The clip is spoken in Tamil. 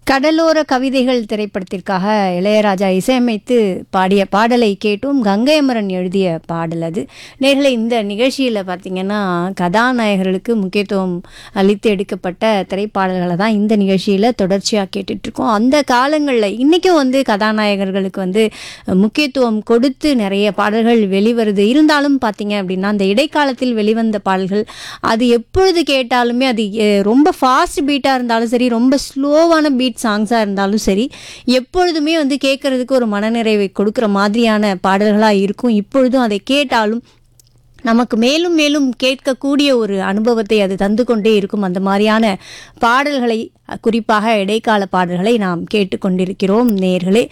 கடலோர கவிதைகள் திரைப்படத்திற்காக இளையராஜா இசையமைத்து பாடிய பாடலை கேட்டும் கங்கை அமரன் எழுதிய பாடல் அது நேர்களை இந்த நிகழ்ச்சியில் பார்த்தீங்கன்னா கதாநாயகர்களுக்கு முக்கியத்துவம் அளித்து எடுக்கப்பட்ட திரைப்பாடல்களை தான் இந்த நிகழ்ச்சியில் தொடர்ச்சியாக கேட்டுட்ருக்கோம் அந்த காலங்களில் இன்றைக்கும் வந்து கதாநாயகர்களுக்கு வந்து முக்கியத்துவம் கொடுத்து நிறைய பாடல்கள் வெளிவருது இருந்தாலும் பார்த்தீங்க அப்படின்னா அந்த இடைக்காலத்தில் வெளிவந்த பாடல்கள் அது எப்பொழுது கேட்டாலுமே அது எ- ரொம்ப ஃபாஸ்ட் பீட்டாக இருந்தாலும் சரி ரொம்ப ஸ்லோவான பீட் சாங்ஸாக இருந்தாலும் சரி எப்பொழுதுமே வந்து கேட்குறதுக்கு ஒரு மனநிறைவை கொடுக்குற மாதிரியான பாடல்களாக இருக்கும் இப்பொழுதும் அதை கேட்டாலும் நமக்கு மேலும் மேலும் கேட்கக்கூடிய ஒரு அனுபவத்தை அது தந்து கொண்டே இருக்கும் அந்த மாதிரியான பாடல்களை குறிப்பாக இடைக்கால பாடல்களை நாம் கேட்டுக்கொண்டிருக்கிறோம் நேர்களே